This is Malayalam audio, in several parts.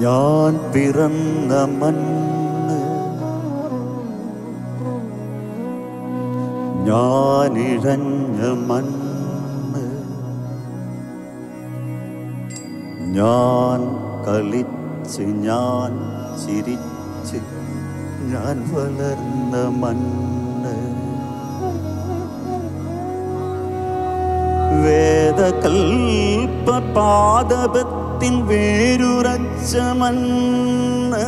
ഞാൻ പിറന്ന മണ്ണ് ഞാനിഴഞ്ഞ മണ്ണ് ഞാൻ കളിച്ച് ഞാൻ ചിരിച്ച് ഞാൻ വളർന്ന മണ്ണ് വേദകൽപ്പ പാദപത്തിൻ വേരുറച്ച മണ്ണ്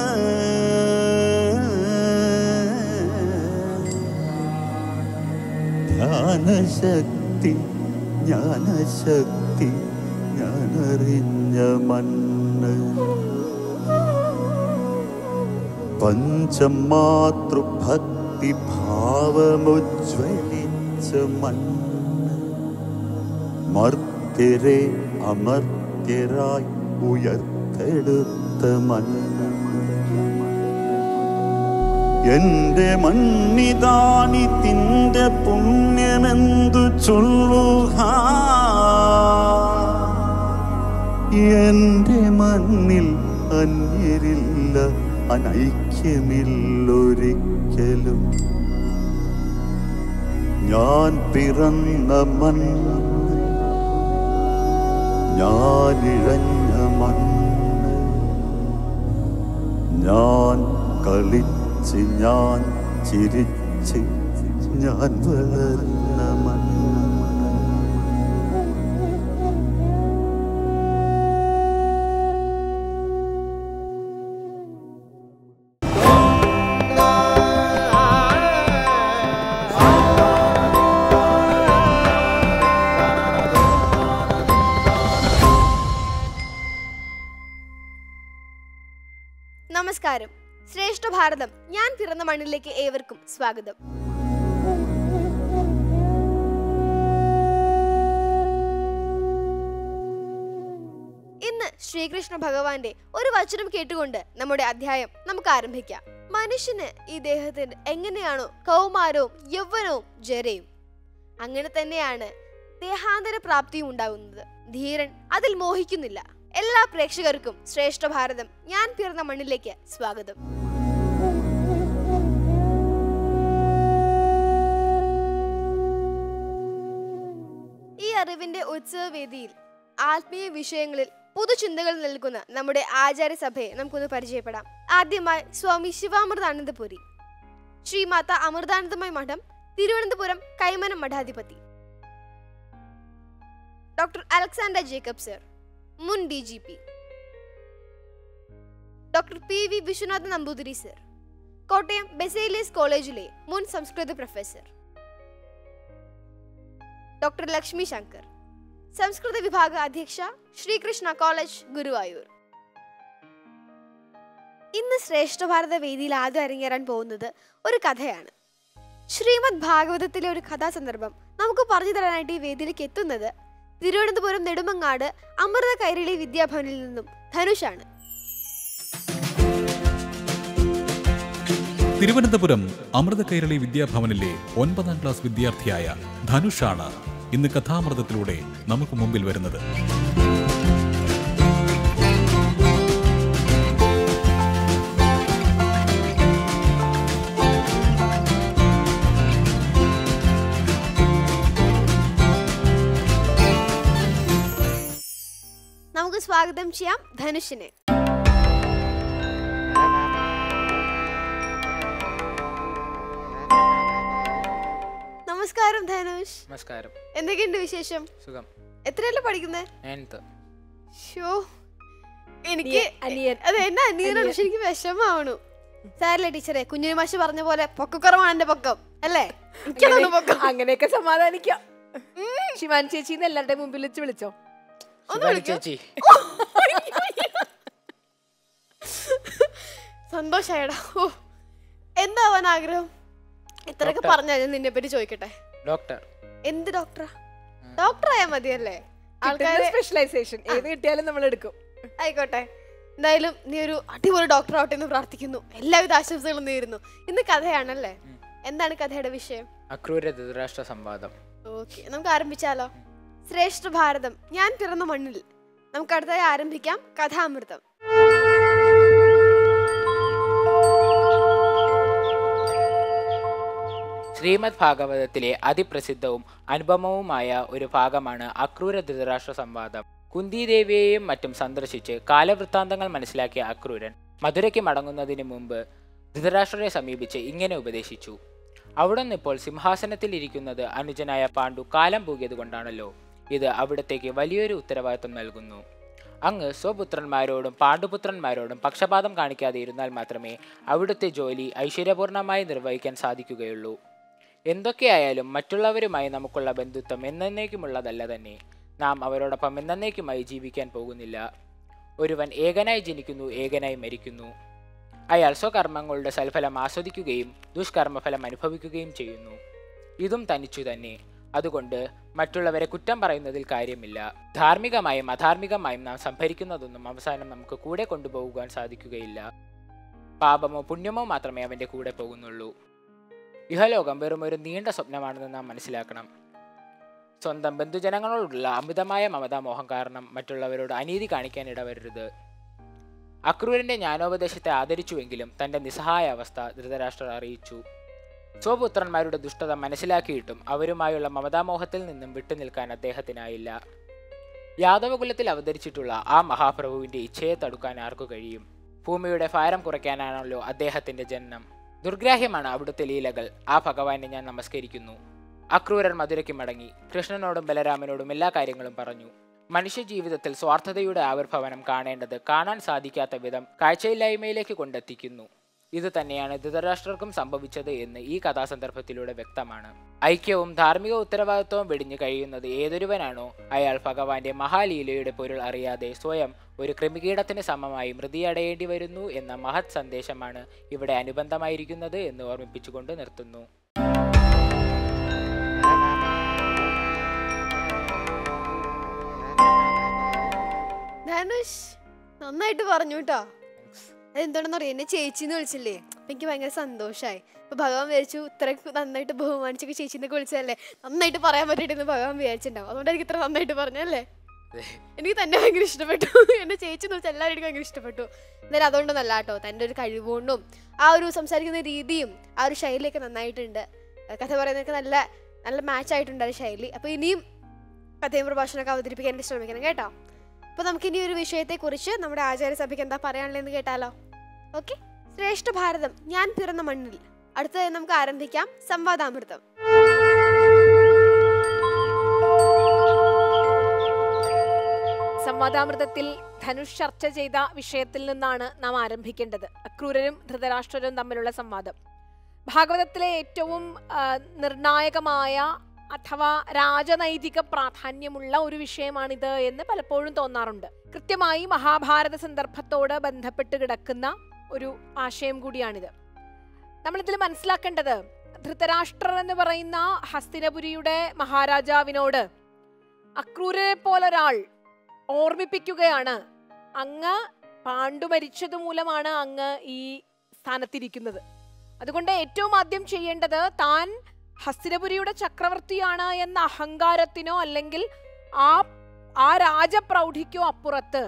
ധ്യാനശക്തി ജ്ഞാനശക്തി ഞാനറിഞ്ഞ മണ്ണ് പഞ്ചമാതൃഭക്തി ഭാവമുജ്വലിച്ച മണ്ണ് മർത്യരെ അമർത്യരായി ഉയർത്തെടുത്ത മണ്ണ് എന്റെ മണ്ണിതാണി തിന്റെ പുണ്യമെന്തു ചൊല്ലുക എന്റെ മണ്ണിൽ അന്യരില്ല അനൈക്യമില്ലൊരിക്കലും ഞാൻ പിറന്ന മണ്ണ് ഞാനിഴഞ്ഞ മണ്ണ് ഞാൻ കളിച്ച് ഞാൻ ചിരിച്ച് ഞാൻ വളർന്ന മണ്ണ് നമസ്കാരം ശ്രേഷ്ഠ ഭാരതം ഞാൻ പിറന്ന മണ്ണിലേക്ക് ഏവർക്കും സ്വാഗതം ഇന്ന് ശ്രീകൃഷ്ണ ഭഗവാന്റെ ഒരു വചനം കേട്ടുകൊണ്ട് നമ്മുടെ അധ്യായം നമുക്ക് ആരംഭിക്കാം മനുഷ്യന് ഈ ദേഹത്തിന് എങ്ങനെയാണോ കൗമാരവും യൗവനവും ജരയും അങ്ങനെ തന്നെയാണ് ദേഹാന്തര പ്രാപ്തിയും ഉണ്ടാകുന്നത് ധീരൻ അതിൽ മോഹിക്കുന്നില്ല എല്ലാ പ്രേക്ഷകർക്കും ശ്രേഷ്ഠ ഭാരതം ഞാൻ പിറന്ന മണ്ണിലേക്ക് സ്വാഗതം ഈ അറിവിന്റെ ഉത്സവവേദിയിൽ ആത്മീയ വിഷയങ്ങളിൽ പുതുചിന്തകൾ നൽകുന്ന നമ്മുടെ ആചാര്യസഭയെ നമുക്കൊന്ന് പരിചയപ്പെടാം ആദ്യമായി സ്വാമി ശിവാമൃതാനന്ദപുരി ശ്രീമാത അമൃതാനന്ദമയ മഠം തിരുവനന്തപുരം കൈമനം മഠാധിപതി ഡോക്ടർ അലക്സാണ്ടർ ജേക്കബ് സർ മുൻ D G P doctor P V Vishwanath Namboothiri sir Kottayam Baselius കോളേജിലെ മുൻ സംസ്കൃത പ്രൊഫസർ ഡോക്ടർ ലക്ഷ്മി ശങ്കർ സംസ്കൃത വിഭാഗ അധ്യക്ഷ ശ്രീകൃഷ്ണ കോളേജ് ഗുരുവായൂർ ഇന്ന് ശ്രേഷ്ഠ ഭാരത വേദിയിൽ ആദ്യം അരങ്ങേറാൻ പോകുന്നത് ഒരു കഥയാണ് ശ്രീമദ് ഭാഗവതത്തിലെ ഒരു കഥാസന്ദർഭം നമുക്ക് പറഞ്ഞു തരാനായിട്ട് ഈ വേദിയിലേക്ക് എത്തുന്നത് തിരുവനന്തപുരം നെടുമങ്ങാട് അമൃത കൈരളി വിദ്യാഭവനിൽ നിന്നും ധനുഷാണ് തിരുവനന്തപുരം അമൃത കൈരളി വിദ്യാഭവനിലെ ഒൻപതാം ക്ലാസ് വിദ്യാർത്ഥിയായ ധനുഷാണ് ഇന്ന് കഥാമൃതത്തിലൂടെ നമുക്ക് മുമ്പിൽ വരുന്നത് നമുക്ക് സ്വാഗതം ചെയ്യാം ധനുഷിനെ നമസ്കാരം ധനുഷ് നമസ്കാരം എന്തൊക്കെയുണ്ട് വിശേഷം സുഖം എത്രയല്ലേ പഠിക്കുന്നത് നയൻത്ത് ഷോ എനിക്ക് അനിയൻ അതെ എന്നെ അനിയനാണ് പക്ഷെ എനിക്ക് വിഷമാവണു സാരല്ലേ ടീച്ചറെ കുഞ്ഞുനി മാഷ് പറഞ്ഞ പോലെ പൊക്കക്കുറവാണ് എന്റെ പൊക്കം അല്ലേ എനിക്കതാണ് പൊക്കം അങ്ങനെയൊക്കെ സമാധാനിക്കാം ശിവാൻ ചേച്ചിന്ന് എല്ലാവരുടെ മുമ്പിൽ വെച്ച് വിളിച്ചോ ഒന്ന് ശിവാനി വിളിക്കോ? ചേച്ചി സന്തോഷായടാ ഓ എന്താവാൻ ആഗ്രഹം ഇത്രയൊക്കെ ഡോക്ടർ. പറഞ്ഞാൽ ഞാൻ നിന്നെ പറ്റി ചോദിക്കട്ടെ ഡോക്ടർ എന്ത് ഡോക്ടറാ ഡോക്ടർ ആയാ മതിയല്ലേ ആൾക്കാരെ സ്പെഷ്യലൈസേഷൻ ഏത് കിട്ടിയാലും നമ്മൾ എടുക്കും ആയിക്കോട്ടെ എന്തായാലും നീ ഒരു അടിപൊളി ഡോക്ടർ ആവട്ടെ എന്ന് പ്രാർത്ഥിക്കുന്നു എല്ലാവിധ ആശംസകളും നേരുന്നു ഇന്ന് കഥയാണല്ലേ എന്താണ് കഥയുടെ വിഷയം അക്രൂര ധൃതരാഷ്ട്ര സംവാദം ഓക്കെ നമുക്ക് ആരംഭിച്ചാലോ ശ്രേഷ്ഠ ഭാരതം ഞാൻ പിറന്ന മണ്ണിൽ നമുക്ക് അടുത്തതായി ആരംഭിക്കാം കഥാമൃതം ശ്രീമദ് ഭാഗവതത്തിലെ അതിപ്രസിദ്ധവും അനുപമവുമായ ഒരു ഭാഗമാണ് അക്രൂര ധൃതരാഷ്ട്ര സംവാദം കുന്തിദേവിയെയും മറ്റും സന്ദർശിച്ച് കാലവൃത്താന്തങ്ങൾ മനസ്സിലാക്കിയ അക്രൂരൻ മധുരയ്ക്ക് മടങ്ങുന്നതിന് മുമ്പ് ധൃതരാഷ്ട്രരെ സമീപിച്ച് ഇങ്ങനെ ഉപദേശിച്ചു അവിടുന്ന് ഇപ്പോൾ സിംഹാസനത്തിൽ ഇരിക്കുന്നത് അനുജനായ പാണ്ഡു കാലം പൂകിയത് കൊണ്ടാണല്ലോ ഇത് അവിടത്തേക്ക് വലിയൊരു ഉത്തരവാദിത്വം നൽകുന്നു അങ്ങ് സ്വപുത്രന്മാരോടും പാണ്ഡുപുത്രന്മാരോടും പക്ഷപാതം കാണിക്കാതെ ഇരുന്നാൽ മാത്രമേ അവിടുത്തെ ജോലി ഐശ്വര്യപൂർണമായി നിർവഹിക്കാൻ സാധിക്കുകയുള്ളൂ എന്തൊക്കെയായാലും മറ്റുള്ളവരുമായി നമുക്കുള്ള ബന്ധുത്വം എന്നേക്കുമുള്ളതല്ല തന്നെ നാം അവരോടൊപ്പം എന്നേക്കുമായി ജീവിക്കാൻ പോകുന്നില്ല ഒരുവൻ ഏകനായി ജനിക്കുന്നു ഏകനായി മരിക്കുന്നു അയാൾ സ്വകർമ്മങ്ങളുടെ സൽഫലം ആസ്വദിക്കുകയും ദുഷ്കർമ്മഫലം അനുഭവിക്കുകയും ചെയ്യുന്നു ഇതും തനിച്ചു തന്നെ അതുകൊണ്ട് മറ്റുള്ളവരെ കുറ്റം പറയുന്നതിൽ കാര്യമില്ല ധാർമ്മികമായും അധാർമികമായും നാം സംഭരിക്കുന്നതൊന്നും അവസാനം നമുക്ക് കൂടെ കൊണ്ടുപോകുവാൻ സാധിക്കുകയില്ല പാപമോ പുണ്യമോ മാത്രമേ അവൻ്റെ കൂടെ പോകുന്നുള്ളൂ ഇഹലോകം വെറും ഒരു നീണ്ട സ്വപ്നമാണെന്ന് നാം മനസ്സിലാക്കണം സ്വന്തം ബന്ധുജനങ്ങളോടുള്ള അമിതമായ മമതാമോഹം കാരണം മറ്റുള്ളവരോട് അനീതി കാണിക്കാൻ ഇടവരരുത് അക്രൂരന്റെ ജ്ഞാനോപദേശത്തെ ആദരിച്ചുവെങ്കിലും തന്റെ നിസ്സഹായ അവസ്ഥ ധൃതരാഷ്ട്രർ അറിയിച്ചു സ്വപുത്രന്മാരുടെ ദുഷ്ടത മനസ്സിലാക്കിയിട്ടും അവരുമായുള്ള മമതാമോഹത്തിൽ നിന്നും വിട്ടുനിൽക്കാൻ അദ്ദേഹത്തിനായില്ല യാദവകുലത്തിൽ അവതരിച്ചിട്ടുള്ള ആ മഹാപ്രഭുവിന്റെ ഇച്ഛയെ തടുക്കാൻ ആർക്കു കഴിയും ഭൂമിയുടെ ഭാരം കുറയ്ക്കാനാണല്ലോ അദ്ദേഹത്തിന്റെ ജനനം ദുർഗ്രാഹ്യമാണ് അവിടുത്തെ ലീലകൾ ആ ഭഗവാനെ ഞാൻ നമസ്കരിക്കുന്നു അക്രൂരൻ മധുരയ്ക്ക് മടങ്ങി കൃഷ്ണനോടും ബലരാമനോടും എല്ലാ കാര്യങ്ങളും പറഞ്ഞു മനുഷ്യജീവിതത്തിൽ സ്വാർത്ഥതയുടെ ആവിർഭവനം കാണേണ്ടത് കാണാൻ സാധിക്കാത്ത വിധം കാഴ്ചയില്ലായ്മയിലേക്ക് കൊണ്ടെത്തിക്കുന്നു ഇത് തന്നെയാണ് ധൃതരാഷ്ട്രർക്കും സംഭവിച്ചത് എന്ന് ഈ കഥാസന്ദർഭത്തിലൂടെ വ്യക്തമാണ് ഐക്യവും ധാർമ്മിക ഉത്തരവാദിത്വവും വെടിഞ്ഞു കഴിയുന്നത് ഏതൊരുവനാണോ അയാൾ ഭഗവാന്റെ മഹാലീലയുടെ പൊരുൾ അറിയാതെ സ്വയം ഒരു കൃമികീടത്തിന് സമമായി മൃതിയടയേണ്ടി വരുന്നു എന്ന മഹത് സന്ദേശമാണ് ഇവിടെ അനുബന്ധമായിരിക്കുന്നത് എന്ന് ഓർമ്മിപ്പിച്ചുകൊണ്ട് നിർത്തുന്നു ധനുഷ് നന്നായിട്ട് പറഞ്ഞു കേട്ടോ അതെന്താണെന്ന് അറിയാം എന്നെ ചേച്ചിന്ന് വിളിച്ചില്ലേ അപ്പൊ എനിക്ക് ഭയങ്കര സന്തോഷമായി അപ്പൊ ഭഗവാൻ വിചാരിച്ചു ഇത്രയ്ക്ക് നന്നായിട്ട് ബഹുമാനിച്ചൊക്കെ ചേച്ചിന്നൊക്കെ വിളിച്ചതല്ലേ നന്നായിട്ട് പറയാൻ പറ്റിയിട്ടെന്ന് ഭഗവാൻ വിചാരിച്ചിട്ടുണ്ടാവും അതുകൊണ്ട് എനിക്ക് ഇത്ര നന്നായിട്ട് പറഞ്ഞല്ലേ എനിക്ക് തന്നെ ഭയങ്കര ഇഷ്ടപ്പെട്ടു എന്റെ ചേച്ചി എന്ന് വെച്ചാൽ എല്ലാവരും ഭയങ്കര ഇഷ്ടപ്പെട്ടു എന്നാലും അതുകൊണ്ടൊന്നല്ല കേട്ടോ തൻ്റെ ഒരു കഴിവുകൊണ്ടും ആ ഒരു സംസാരിക്കുന്ന രീതിയും ആ ഒരു ശൈലിയൊക്കെ നന്നായിട്ടുണ്ട് ആ കഥ പറയുന്നതൊക്കെ നല്ല നല്ല മാച്ച് ആയിട്ടുണ്ട് ആ ശൈലി അപ്പൊ ഇനിയും കഥയും പ്രഭാഷണമൊക്കെ അവതരിപ്പിക്കാൻ വേണ്ടി ശ്രമിക്കണം കേട്ടോ അപ്പൊ നമുക്ക് ഇനി ഒരു വിഷയത്തെ കുറിച്ച് നമ്മുടെ ആചാര്യസഭയ്ക്ക് എന്താ പറയാനുള്ളതെന്ന് കേട്ടാലോ ഓക്കെ ശ്രേഷ്ഠ ഭാരതം ഞാൻ പിറന്ന മണ്ണിൽ അടുത്തതായി നമുക്ക് ആരംഭിക്കാം സംവാദാമൃതം സംവാദാമൃതത്തിൽ ധനുഷ് ചർച്ച ചെയ്ത വിഷയത്തിൽ നിന്നാണ് നാം ആരംഭിക്കേണ്ടത് അക്രൂരരും ധൃതരാഷ്ട്രരും തമ്മിലുള്ള സംവാദം ഭാഗവതത്തിലെ ഏറ്റവും ആ, നിർണായകമായ അഥവാ രാജനൈതിക പ്രാധാന്യമുള്ള ഒരു വിഷയമാണിത് എന്ന് പലപ്പോഴും തോന്നാറുണ്ട് കൃത്യമായി മഹാഭാരത സന്ദർഭത്തോട് ബന്ധപ്പെട്ട് കിടക്കുന്ന ഒരു ആശയം കൂടിയാണിത് നമ്മളിതിൽ മനസ്സിലാക്കേണ്ടത് ധൃതരാഷ്ട്രർ എന്ന് പറയുന്ന ഹസ്തിനപുരിയുടെ മഹാരാജാവിനോട് അക്രൂരനെ പോലൊരാൾ ഓർമ്മിപ്പിക്കുകയാണ് അങ്ങ് പാണ്ഡു മരിച്ചത് മൂലമാണ് അങ്ങ് ഈ സ്ഥാനത്തിരിക്കുന്നത് അതുകൊണ്ട് ഏറ്റവും ആദ്യം ചെയ്യേണ്ടത് താൻ ഹസ്തിനപുരിയുടെ ചക്രവർത്തിയാണ് എന്ന അഹങ്കാരത്തിനോ അല്ലെങ്കിൽ ആ ആ രാജപ്രൗഢിക്കോ അപ്പുറത്ത്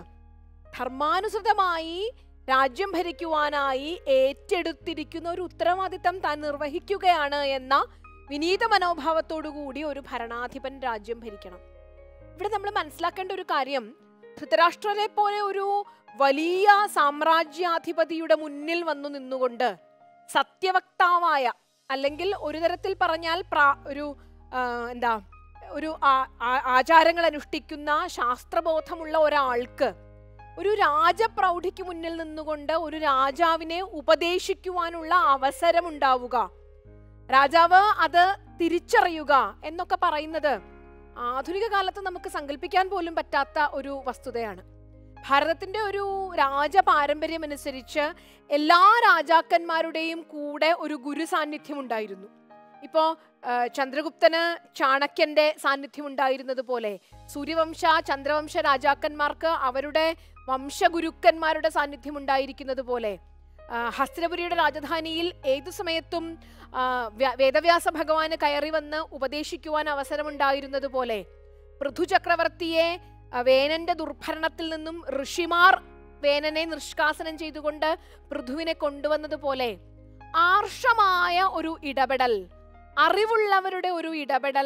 ധർമാനുസൃതമായി രാജ്യം ഭരിക്കുവാനായി ഏറ്റെടുത്തിരിക്കുന്ന ഒരു ഉത്തരവാദിത്തം താൻ നിർവഹിക്കുകയാണ് എന്ന വിനീത മനോഭാവത്തോടു കൂടി ഒരു ഭരണാധിപൻ രാജ്യം ഭരിക്കണം ഇവിടെ നമ്മൾ മനസ്സിലാക്കേണ്ട ഒരു കാര്യം ധൃതരാഷ്ട്രരെ പോലെ ഒരു വലിയ സാമ്രാജ്യാധിപതിയുടെ മുന്നിൽ വന്നു നിന്നുകൊണ്ട് സത്യവക്താവായ അല്ലെങ്കിൽ ഒരു തരത്തിൽ പറഞ്ഞാൽ പ്രാ- ഒരു ആ, എന്താ ഒരു ആ- ആ- ആചാരങ്ങൾ അനുഷ്ഠിക്കുന്ന ശാസ്ത്രബോധമുള്ള ഒരാൾക്ക് ഒരു രാജപ്രൗഢിക്ക് മുന്നിൽ നിന്നുകൊണ്ട് ഒരു രാജാവിനെ ഉപദേശിക്കുവാനുള്ള അവസരമുണ്ടാവുക രാജാവ് അത് തിരിച്ചറിയുക എന്നൊക്കെ പറയുന്നത് ആധുനിക കാലത്ത് നമുക്ക് സങ്കല്പിക്കാൻ പോലും പറ്റാത്ത ഒരു വസ്തുതയാണ് ഭാരതത്തിന്റെ ഒരു രാജപാരമ്പര്യം അനുസരിച്ച് എല്ലാ രാജാക്കന്മാരുടെയും കൂടെ ഒരു ഗുരു സാന്നിധ്യം ഉണ്ടായിരുന്നു ഇപ്പോ ആ, ചന്ദ്രഗുപ്തന് ചാണക്യന്റെ സാന്നിധ്യം ഉണ്ടായിരുന്നത് പോലെ സൂര്യവംശ ചന്ദ്രവംശ രാജാക്കന്മാർക്ക് അവരുടെ വംശഗുരുക്കന്മാരുടെ സാന്നിധ്യം ഉണ്ടായിരിക്കുന്നത് പോലെ ആ, ഹസ്തിനപുരിയുടെ രാജധാനിയിൽ ഏതു സമയത്തും ആ, വ്യ- വേദവ്യാസ ഭഗവാന് കയറി വന്ന് ഉപദേശിക്കുവാൻ അവസരമുണ്ടായിരുന്നത് പോലെ പൃഥു ചക്രവർത്തിയെ ആ, വേനന്റെ ദുർഭരണത്തിൽ നിന്നും ഋഷിമാർ വേനനെ നിഷ്കാസനം ചെയ്തുകൊണ്ട് പൃഥുവിനെ കൊണ്ടുവന്നതുപോലെ ആർഷമായ ഒരു ഇടപെടൽ അറിവുള്ളവരുടെ ഒരു ഇടപെടൽ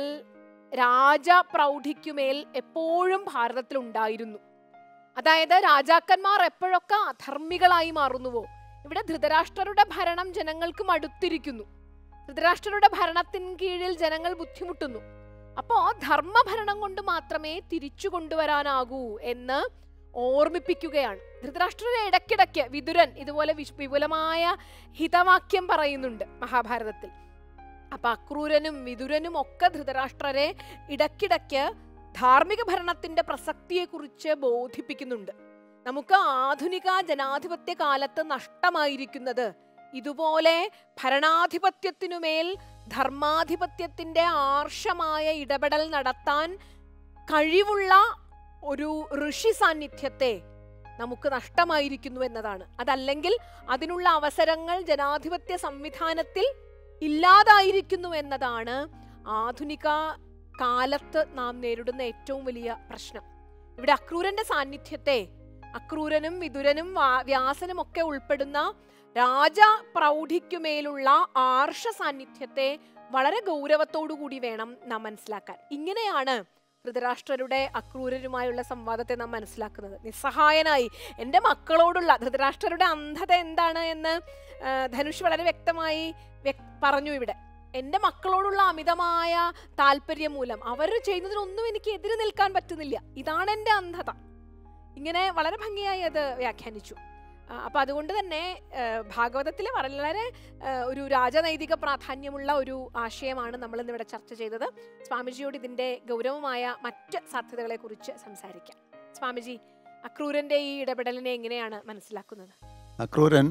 രാജ പ്രൗഢിക്കുമേൽ എപ്പോഴും ഭാരതത്തിൽ ഉണ്ടായിരുന്നു അതായത് രാജാക്കന്മാർ എപ്പോഴൊക്കെ അധർമ്മികളായി മാറുന്നുവോ ഇവിടെ ധൃതരാഷ്ട്രരുടെ ഭരണം ജനങ്ങൾക്ക് മടുത്തിരിക്കുന്നു ധൃതരാഷ്ട്രരുടെ ഭരണത്തിൻ കീഴിൽ ജനങ്ങൾ ബുദ്ധിമുട്ടുന്നു അപ്പോ ധർമ്മഭരണം കൊണ്ട് മാത്രമേ തിരിച്ചു കൊണ്ടുവരാനാകൂ എന്ന് ഓർമ്മിപ്പിക്കുകയാണ് ധൃതരാഷ്ട്രരെ ഇടയ്ക്കിടയ്ക്ക് വിതുരൻ ഇതുപോലെ വിശ്- വിപുലമായ ഹിതവാക്യം പറയുന്നുണ്ട് മഹാഭാരതത്തിൽ അപ്പൊ അക്രൂരനും വിതുരനും ഒക്കെ ധൃതരാഷ്ട്രരെ ഇടയ്ക്കിടയ്ക്ക് ധാർമ്മിക ഭരണത്തിന്റെ പ്രസക്തിയെക്കുറിച്ച് ബോധിപ്പിക്കുന്നുണ്ട് നമുക്ക് ആധുനിക ജനാധിപത്യ കാലത്ത് നഷ്ടമായിരിക്കുന്നത് ഇതുപോലെ ഭരണാധിപത്യത്തിനുമേൽ ധർമാധിപത്യത്തിന്റെ ആർഷമായ ഇടപെടൽ നടത്താൻ കഴിവുള്ള ഒരു ഋഷി സാന്നിധ്യത്തെ നമുക്ക് നഷ്ടമായിരിക്കുന്നു എന്നതാണ് അതല്ലെങ്കിൽ അതിനുള്ള അവസരങ്ങൾ ജനാധിപത്യ സംവിധാനത്തിൽ ഇല്ലാതായിരിക്കുന്നു എന്നതാണ് ആധുനിക കാലത്ത് നാം നേരിടുന്ന ഏറ്റവും വലിയ പ്രശ്നം ഇവിടെ അക്രൂരന്റെ സാന്നിധ്യത്തെ അക്രൂരനും വിതുരനും വാ- വ്യാസനും ഒക്കെ ഉൾപ്പെടുന്ന രാജ പ്രൗഢിക്കുമേലുള്ള ആർഷ സാന്നിധ്യത്തെ വളരെ ഗൗരവത്തോടു കൂടി വേണം നാം മനസ്സിലാക്കാൻ ഇങ്ങനെയാണ് ധൃതരാഷ്ട്രരുടെ അക്രൂരരുമായുള്ള സംവാദത്തെ നാം മനസ്സിലാക്കുന്നത് നിസ്സഹായനായി എൻ്റെ മക്കളോടുള്ള ധൃതരാഷ്ട്രരുടെ അന്ധത എന്താണ് എന്ന് ആ, ധനുഷ് വളരെ വ്യക്തമായി വ്യക്- പറഞ്ഞു ഇവിടെ എൻ്റെ മക്കളോടുള്ള അമിതമായ താല്പര്യം മൂലം അവർ ചെയ്യുന്നതിനൊന്നും എനിക്ക് എതിര് നിൽക്കാൻ പറ്റുന്നില്ല ഇതാണ് എൻ്റെ അന്ധത ഇങ്ങനെ വളരെ ഭംഗിയായി അത് വ്യാഖ്യാനിച്ചു ആ, അപ്പൊ അതുകൊണ്ട് തന്നെ ആ, ഭാഗവതത്തിലെ വളരെ ആ, ഒരു രാജനൈതിക പ്രാധാന്യമുള്ള ഒരു ആശയമാണ് നമ്മൾ ഇന്നിവിടെ ചർച്ച ചെയ്തത് സ്വാമിജിയോട് ഇതിന്റെ ഗൗരവമായ മറ്റ് സാധ്യതകളെ കുറിച്ച് സംസാരിക്കാം സ്വാമിജി അക്രൂരന്റെ ഈ ഇടപെടലിനെ എങ്ങനെയാണ് മനസ്സിലാക്കുന്നത് അക്രൂരൻ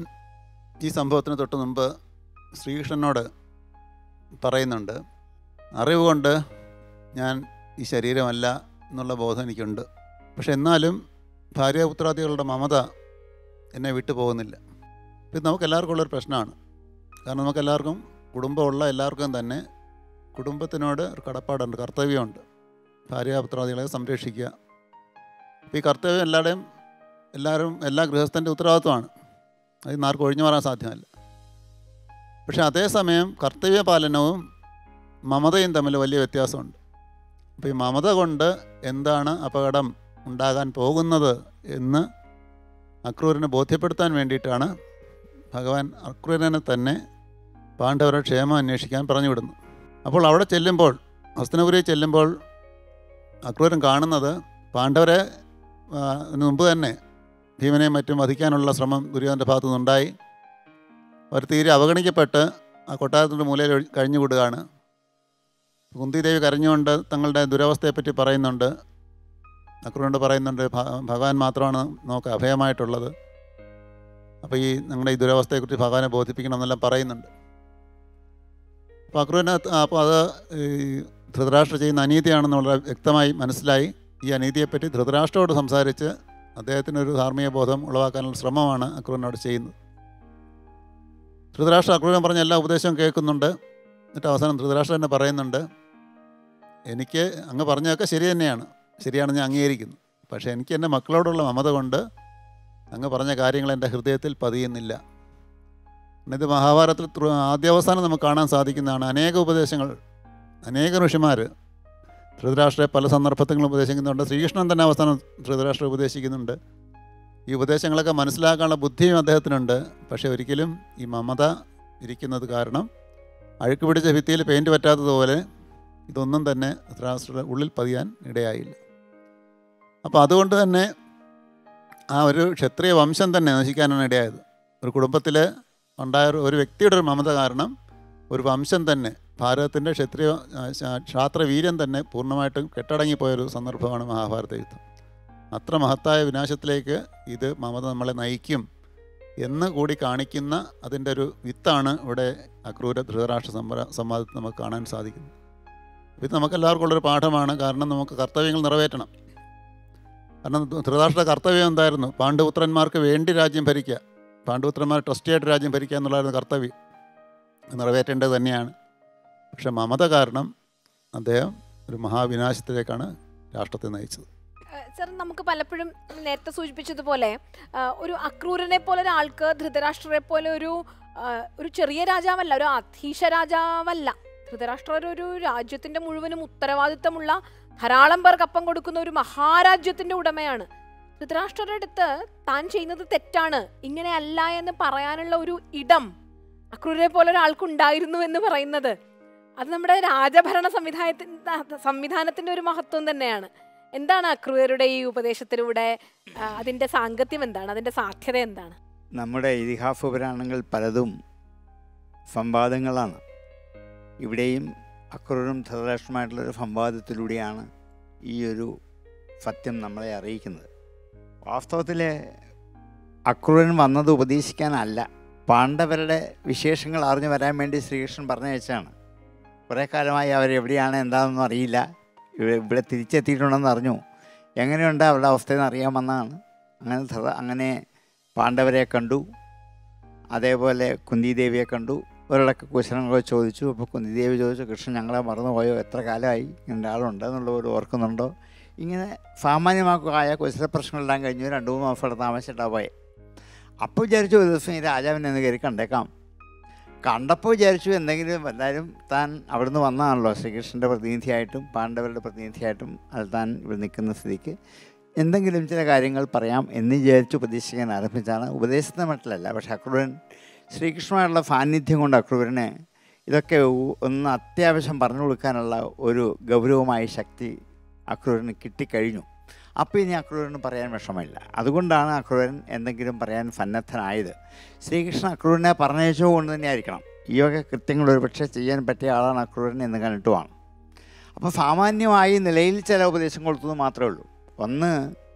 ഈ സംഭവത്തിന് തൊട്ട് മുമ്പ് ശ്രീകൃഷ്ണനോട് പറയുന്നുണ്ട് അറിവ് കൊണ്ട് ഞാൻ ഈ ശരീരമല്ല എന്നുള്ള ബോധം എനിക്കുണ്ട് പക്ഷെ എന്നാലും ഭാര്യാപുത്രാദികളുടെ മമത എന്നെ വിട്ടു പോകുന്നില്ല ഇത് നമുക്കെല്ലാവർക്കും ഉള്ളൊരു പ്രശ്നമാണ് കാരണം നമുക്കെല്ലാവർക്കും കുടുംബമുള്ള എല്ലാവർക്കും തന്നെ കുടുംബത്തിനോട് ഒരു കടപ്പാടുണ്ട് കർത്തവ്യമുണ്ട് ഭാര്യാപുത്രാദികളെ സംരക്ഷിക്കുക അപ്പോൾ ഈ കർത്തവ്യം എല്ലാവരുടെയും എല്ലാവരും എല്ലാ ഗൃഹസ്ഥൻ്റെ ഉത്തരവാദിത്വമാണ് അതിൽ നിന്ന് ആർക്കും ഒഴിഞ്ഞു മാറാൻ സാധ്യമല്ല പക്ഷെ അതേസമയം കർത്തവ്യ പാലനവും മമതയും തമ്മിൽ വലിയ വ്യത്യാസമുണ്ട് അപ്പോൾ ഈ മമത കൊണ്ട് എന്താണ് അപകടം ഉണ്ടാകാൻ പോകുന്നത് എന്ന് അക്രൂരനെ ബോധ്യപ്പെടുത്താൻ വേണ്ടിയിട്ടാണ് ഭഗവാൻ അക്രൂരനെ തന്നെ പാണ്ഡവരുടെ ക്ഷേമം അന്വേഷിക്കാൻ പറഞ്ഞു വിടുന്നു അപ്പോൾ അവിടെ ചെല്ലുമ്പോൾ ഹസ്തനപുരി ചെല്ലുമ്പോൾ അക്രൂരൻ കാണുന്നത് പാണ്ഡവരെ ആ, അതിന് മുമ്പ് തന്നെ ഭീമനെയും മറ്റും വധിക്കാനുള്ള ശ്രമം ദുര്യോധൻ്റെ ഭാഗത്തു നിന്നുണ്ടായി അവർ തീരെ അവഗണിക്കപ്പെട്ട് ആ കൊട്ടാരത്തിൻ്റെ മൂലയിൽ ഒഴി- കഴിഞ്ഞുകൂടുകയാണ് കുന്തിദേവി കരഞ്ഞുകൊണ്ട് തങ്ങളുടെ ദുരവസ്ഥയെപ്പറ്റി പറയുന്നുണ്ട് അക്രൂരോട് പറയുന്നുണ്ട് ഭ- ഭഗവാൻ മാത്രമാണ് നമുക്ക് അഭയമായിട്ടുള്ളത് അപ്പോൾ ഈ നിങ്ങളുടെ ഈ ദുരവസ്ഥയെക്കുറിച്ച് ഭഗവാനെ ബോധിപ്പിക്കണം എന്നെല്ലാം പറയുന്നുണ്ട് അപ്പോൾ അക്രൂരന് അപ്പോൾ അത് ഈ ധൃതരാഷ്ട്ര ചെയ്യുന്ന അനീതിയാണെന്ന് വളരെ വ്യക്തമായി മനസ്സിലായി ഈ അനീതിയെപ്പറ്റി ധൃതരാഷ്ട്രയോട് സംസാരിച്ച് അദ്ദേഹത്തിനൊരു ധാർമ്മിക ബോധം ഉളവാക്കാനുള്ള ശ്രമമാണ് അക്രൂരനോട് ചെയ്യുന്നത് ധൃതരാഷ്ട്ര അക്രൂരൻ പറഞ്ഞ എല്ലാ ഉപദേശവും കേൾക്കുന്നുണ്ട് എന്നിട്ട് അവസാനം ധൃതരാഷ്ട്ര തന്നെ പറയുന്നുണ്ട് എനിക്ക് അങ്ങ് പറഞ്ഞതൊക്കെ ശരി തന്നെയാണ് ശരിയാണെന്ന് ഞാൻ അംഗീകരിക്കുന്നു പക്ഷേ എനിക്ക് എൻ്റെ മക്കളോടുള്ള മമത കൊണ്ട് അങ്ങ് പറഞ്ഞ കാര്യങ്ങൾ എൻ്റെ ഹൃദയത്തിൽ പതിയുന്നില്ല ഇത് മഹാഭാരതത്തിൽ ത്ര- ആദ്യാവസാനം നമുക്ക് കാണാൻ സാധിക്കുന്നതാണ് അനേക ഉപദേശങ്ങൾ അനേക ഋഷിമാർ ധൃതരാഷ്ട്രയെ പല സന്ദർഭത്തിലും ഉപദേശിക്കുന്നുണ്ട് ശ്രീകൃഷ്ണൻ തന്നെ അവസാനം ധൃതരാഷ്ട്ര ഉപദേശിക്കുന്നുണ്ട് ഈ ഉപദേശങ്ങളൊക്കെ മനസ്സിലാക്കാനുള്ള ബുദ്ധിയും അദ്ദേഹത്തിനുണ്ട് പക്ഷേ ഒരിക്കലും ഈ മമത ഇരിക്കുന്നത് കാരണം അഴുക്ക് പിടിച്ച ഭിത്തിയിൽ പെയിൻറ്റ് പറ്റാത്തതുപോലെ ഇതൊന്നും തന്നെ ധൃതരാഷ്ട്രയുടെ ഉള്ളിൽ പതിയാൻ ഇടയായില്ല അപ്പോൾ അതുകൊണ്ട് തന്നെ ആ ഒരു ക്ഷത്രിയ വംശം തന്നെ നശിക്കാനാണ് ഇടയായത് ഒരു കുടുംബത്തിൽ ഉണ്ടായ ഒരു- ഒരു വ്യക്തിയുടെ ഒരു മമത കാരണം ഒരു വംശം തന്നെ ഭാരതത്തിൻ്റെ ക്ഷത്രിയ ആ, ശാ- ക്ഷാത്രവീര്യം തന്നെ പൂർണ്ണമായിട്ടും കെട്ടടങ്ങിപ്പോയൊരു സന്ദർഭമാണ് മഹാഭാരത യുദ്ധം അത്ര മഹത്തായ വിനാശത്തിലേക്ക് ഇത് മമത നമ്മളെ നയിക്കും എന്ന് കൂടി കാണിക്കുന്ന അതിൻ്റെ ഒരു വിത്താണ് ഇവിടെ അക്രൂര ധൃതരാഷ്ട്ര സംവര സംവാദത്തിൽ നമുക്ക് കാണാൻ സാധിക്കുന്നത് ഇത് നമുക്കെല്ലാവർക്കും ഉള്ളൊരു പാഠമാണ് കാരണം നമുക്ക് കർത്തവ്യങ്ങൾ നിറവേറ്റണം കാരണം ധൃതരാഷ്ട്ര കർത്തവ്യം എന്തായിരുന്നു പാണ്ഡുപുത്രന്മാർക്ക് വേണ്ടി രാജ്യം ഭരിക്കുക പാണ്ഡുപുത്രന്മാർ ട്രസ്റ്റിയായിട്ട് രാജ്യം ഭരിക്കുക എന്നുള്ളതായിരുന്നു കർത്തവ്യം അത് നിറവേറ്റേണ്ടത് തന്നെയാണ് പക്ഷെ മമത കാരണം അദ്ദേഹം ഒരു മഹാവിനാശത്തിലേക്കാണ് രാഷ്ട്രത്തെ നയിച്ചത് സർ നമുക്ക് പലപ്പോഴും നേരത്തെ സൂചിപ്പിച്ചതുപോലെ ആ, ഒരു അക്രൂരനെ പോലെ ഒരാൾക്ക് ധൃതരാഷ്ട്രരെ പോലെ ഒരു ആ, ഒരു ചെറിയ രാജാവല്ല ഒരു അധീശ രാജാവല്ല ധൃതരാഷ്ട്രർ ഒരു രാജ്യത്തിന്റെ മുഴുവനും ഉത്തരവാദിത്തമുള്ള ധാരാളം പേർക്ക് അപ്പം കൊടുക്കുന്ന ഒരു മഹാരാജ്യത്തിന്റെ ഉടമയാണ് ധൃതരാഷ്ട്രരുടെ അടുത്ത് താൻ ചെയ്യുന്നത് തെറ്റാണ് ഇങ്ങനെ അല്ല എന്ന് പറയാനുള്ള ഒരു ഇടം അക്രൂരെ പോലെ ഒരാൾക്കുണ്ടായിരുന്നു എന്ന് പറയുന്നത് അത് നമ്മുടെ രാജഭരണ സംവിധാനത്തിന്റെ സംവിധാനത്തിന്റെ ഒരു മഹത്വം തന്നെയാണ് എന്താണ് അക്രൂരരുടെ ഈ ഉപദേശത്തിലൂടെ ആ, അതിന്റെ സാങ്കത്യം എന്താണ് അതിന്റെ സാധ്യത എന്താണ് നമ്മുടെ ഇതിഹാസ പുരാണങ്ങൾ പലതും സംവാദങ്ങളാണ് ഇവിടെയും അക്രൂരും ധൃതരാഷ്ട്രമായിട്ടുള്ളൊരു സംവാദത്തിലൂടെയാണ് ഈ ഒരു സത്യം നമ്മളെ അറിയിക്കുന്നത് വാസ്തവത്തിൽ അക്രൂരൻ വന്നത് ഉപദേശിക്കാനല്ല പാണ്ഡവരുടെ വിശേഷങ്ങൾ അറിഞ്ഞു വരാൻ വേണ്ടി ശ്രീകൃഷ്ണൻ പറഞ്ഞയച്ചാണ് കുറേ കാലമായി അവരെവിടെയാണ് എന്താണെന്നൊന്നും അറിയില്ല ഇവിടെ ഇവിടെ തിരിച്ചെത്തിയിട്ടുണ്ടെന്ന് അറിഞ്ഞു എങ്ങനെയുണ്ട് അവരുടെ അവസ്ഥയെന്ന് അറിയാമെന്നാണ് അങ്ങനെ ധൃത അങ്ങനെ പാണ്ഡവരെ കണ്ടു അതേപോലെ കുന്തിദേവിയെ കണ്ടു ഒരിടക്ക് കുശലങ്ങളോ ചോദിച്ചു അപ്പോൾ കുന്തിദേവി ചോദിച്ചു കൃഷ്ണൻ ഞങ്ങളെ മറന്നുപോയോ എത്ര കാലമായി ഇങ്ങനെ ആളുണ്ട് എന്നുള്ളവർ ഓർക്കുന്നുണ്ടോ ഇങ്ങനെ സാമാന്യമാക്കായ കുശല പ്രശ്നങ്ങളെല്ലാം കഴിഞ്ഞു രണ്ട് മൂന്ന് മാസം ഇവിടെ താമസിച്ചിട്ടാണ് പോയെ അപ്പോൾ വിചാരിച്ചു ഒരു ദിവസം ഈ രാജാവിനെ ഒന്ന് കയറി കണ്ടേക്കാം കണ്ടപ്പോൾ വിചാരിച്ചു എന്തെങ്കിലും എല്ലാവരും താൻ അവിടുന്ന് വന്നതാണല്ലോ ശ്രീകൃഷ്ണൻ്റെ പ്രതിനിധിയായിട്ടും പാണ്ഡവരുടെ പ്രതിനിധിയായിട്ടും അത് താൻ ഇവിടെ നിൽക്കുന്ന സ്ഥിതിക്ക് എന്തെങ്കിലും ചില കാര്യങ്ങൾ പറയാം എന്ന് വിചാരിച്ച് ഉപദേശിക്കാൻ ആരംഭിച്ചാണ് ഉപദേശത്തിന് മട്ടിലല്ല പക്ഷെ അക്രൂരൻ ശ്രീകൃഷ്ണമായുള്ള സാന്നിധ്യം കൊണ്ട് അക്രൂരന് ഇതൊക്കെ ഉ- ഒന്ന് അത്യാവശ്യം പറഞ്ഞു കൊടുക്കാനുള്ള ഒരു ഗൗരവമായ ശക്തി അക്രൂരന് കിട്ടിക്കഴിഞ്ഞു അപ്പോൾ ഇനി അക്രൂരന് പറയാൻ വിഷമമില്ല അതുകൊണ്ടാണ് അക്രൂരൻ എന്തെങ്കിലും പറയാൻ സന്നദ്ധനായത് ശ്രീകൃഷ്ണൻ അക്രൂരനെ പറഞ്ഞയച്ചോ കൊണ്ട് തന്നെ ആയിരിക്കണം ഈ വക കൃത്യങ്ങൾ ഒരുപക്ഷെ ചെയ്യാൻ പറ്റിയ ആളാണ് അക്രൂരൻ എന്ന് കണ്ടിട്ടുമാണ് അപ്പോൾ സാമാന്യമായി നിലയിൽ ചില ഉപദേശം കൊടുത്തത് മാത്രമേ ഉള്ളൂ ഒന്ന്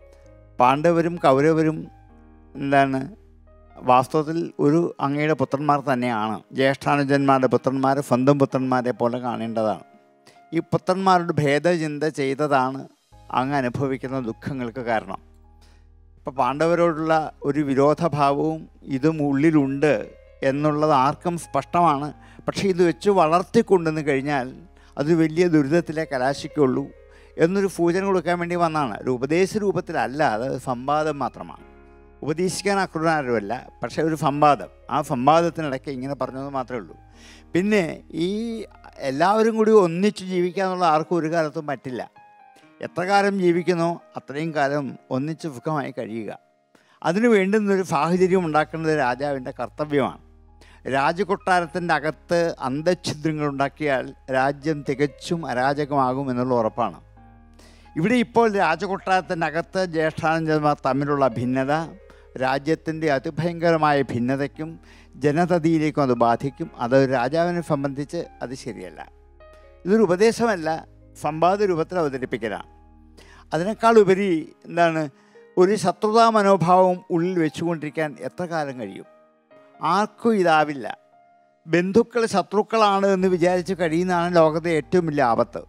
പാണ്ഡവരും കൗരവരും എന്താണ് വാസ്തവത്തിൽ ഒരു അങ്ങയുടെ പുത്രന്മാർ തന്നെയാണ് ജ്യേഷ്ഠാനുജന്മാരുടെ പുത്രന്മാർ സ്വന്തം പുത്രന്മാരെ പോലെ കാണേണ്ടതാണ് ഈ പുത്രന്മാരുടെ ഭേദചിന്ത ചെയ്തതാണ് അങ്ങ് അനുഭവിക്കുന്ന ദുഃഖങ്ങൾക്ക് കാരണം ഇപ്പോൾ പാണ്ഡവരോടുള്ള ഒരു വിരോധഭാവവും ഇതും ഉള്ളിലുണ്ട് എന്നുള്ളത് ആർക്കും സ്പഷ്ടമാണ് പക്ഷേ ഇത് വെച്ച് വളർത്തിക്കൊണ്ടുവന്ന് കഴിഞ്ഞാൽ അത് വലിയ ദുരിതത്തിലേ കലാശിക്കുള്ളൂ എന്നൊരു സൂചന കൊടുക്കാൻ വേണ്ടി വന്നതാണ് ഒരു ഉപദേശ രൂപത്തിലല്ല അത് സംവാദം മാത്രമാണ് ഉപദേശിക്കാൻ അക്രൂരനാരുമല്ല പക്ഷേ ഒരു സംവാദം ആ സംവാദത്തിനിടയ്ക്ക് ഇങ്ങനെ പറഞ്ഞത് മാത്രമേ ഉള്ളൂ പിന്നെ ഈ എല്ലാവരും കൂടി ഒന്നിച്ച് ജീവിക്കുക എന്നുള്ള ആർക്കും ഒരു കാലത്തും പറ്റില്ല എത്ര കാലം ജീവിക്കുന്നോ അത്രയും കാലം ഒന്നിച്ച് സുഖമായി കഴിയുക അതിനു വേണ്ടുന്നൊരു സാഹചര്യം ഉണ്ടാക്കുന്നത് രാജാവിൻ്റെ കർത്തവ്യമാണ് രാജകൊട്ടാരത്തിൻ്റെ അകത്ത് അന്തഛിദ്രങ്ങൾ ഉണ്ടാക്കിയാൽ രാജ്യം തികച്ചും അരാജകമാകും എന്നുള്ള ഉറപ്പാണ് ഇവിടെ ഇപ്പോൾ രാജകൊട്ടാരത്തിൻ്റെ അകത്ത് ജ്യേഷ്ഠാനുജന്മാർ തമ്മിലുള്ള ഭിന്നത രാജ്യത്തിൻ്റെ അതിഭയങ്കരമായ ഭിന്നതയ്ക്കും ജനതതിയിലേക്കും അത് ബാധിക്കും അത് ഒരു രാജാവിനെ സംബന്ധിച്ച് അത് ശരിയല്ല ഇതൊരു ഉപദേശമല്ല സംവാദ രൂപത്തിൽ അവതരിപ്പിക്കലാണ് അതിനേക്കാൾ ഉപരി എന്താണ് ഒരു ശത്രുതാ മനോഭാവം ഉള്ളിൽ വെച്ചുകൊണ്ടിരിക്കാൻ എത്ര കാലം കഴിയും ആർക്കും ഇതാവില്ല ബന്ധുക്കൾ ശത്രുക്കളാണ് എന്ന് വിചാരിച്ച് കഴിയുന്നതാണ് ലോകത്തെ ഏറ്റവും വലിയ ആപത്ത്